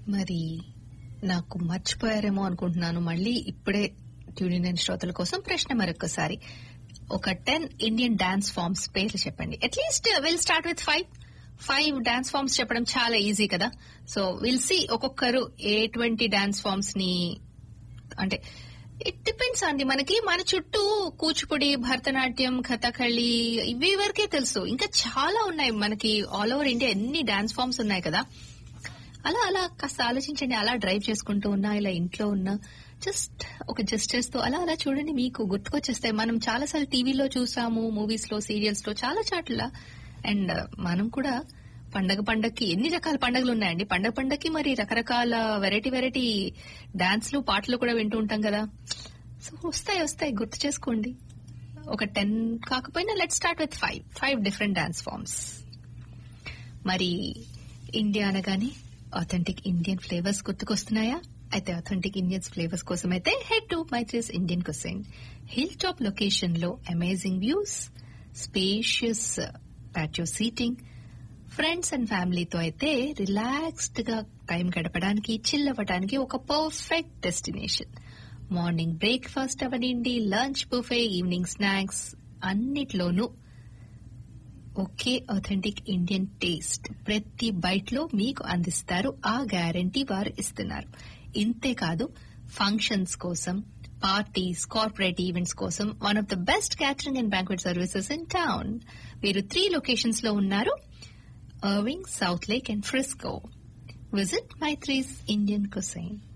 మరి నాకు మర్చిపోయారేమో అనుకుంటున్నాను మళ్ళీ ఇప్పుడే ట్యూనింగ్ అయిన శ్రోతల కోసం ప్రశ్న మరొకసారి ఒక టెన్ ఇండియన్ డాన్స్ ఫార్మ్స్ పేర్లు చెప్పండి at least will start with five five dance forms చెప్పడం చాలా ఈజీ కదా సో విల్ సి ఒక్కొక్కరు ఎటువంటి డాన్స్ ఫార్మ్స్ ని అంటే ఇట్ డిపెండ్స్ అండి మనకి మన చుట్టూ కూచిపూడి భరతనాట్యం కథకళి ఇవి వరకే తెలుసు ఇంకా చాలా ఉన్నాయి మనకి ఆల్ ఓవర్ ఇండియా ఎన్ని డాన్స్ ఫార్మ్స్ ఉన్నాయి కదా అలా అలా కాస్త ఆలోచించండి అలా డ్రైవ్ చేసుకుంటూ ఉన్నా ఇలా ఇంట్లో ఉన్నా జస్ట్ ఒక జస్టర్స్ తో అలా అలా చూడండి మీకు గుర్తుకొచ్చేస్తాయి మనం చాలాసార్లు టీవీలో చూసాము మూవీస్ లో సీరియల్స్ లో చాలా చాట్ల అండ్ మనం కూడా పండగ పండగకి ఎన్ని రకాల పండగలు ఉన్నాయండి పండగ పండగకి మరి రకరకాల వెరైటీ వెరైటీ డాన్స్లు పాటలు కూడా వింటూ ఉంటాం కదా సో వస్తాయి వస్తాయి గుర్తు చేసుకోండి ఒక టెన్ కాకపోయినా let start with five five different dance forms మరి ఇండియా అనగానే ఆథెంటిక్ ఇండియన్ ఫ్లేవర్స్ గుర్తుకొస్తున్నాయా అయితే ఆథెంటిక్ ఇండియన్స్ ఫ్లేవర్స్ కోసం అయితే head to Maitri's Indian cuisine hill top location లో amazing views spacious patio seating friends and ఫ్యామిలీతో అయితే రిలాక్స్డ్ గా టైం గడపడానికి చిల్ అవ్వడానికి ఒక పర్ఫెక్ట్ డెస్టినేషన్ మార్నింగ్ బ్రేక్ఫాస్ట్ అవనండి లంచ్ బుఫే ఈవినింగ్ స్నాక్స్ అన్నిట్లోనూ ఒకే అథెంటిక్ ఇండియన్ టేస్ట్ ప్రతి బైట్ లో మీకు అందిస్తారు ఆ గ్యారంటీ వారు ఇస్తున్నారు ఇంతే కాదు ఫంక్షన్స్ కోసం పార్టీస్ కార్పొరేట్ ఈవెంట్స్ కోసం one of the best catering and banquet services in town మీరు త్రీ లొకేషన్స్ లో ఉన్నారు Irving Southlake and Frisco visit Maitri's Indian cuisine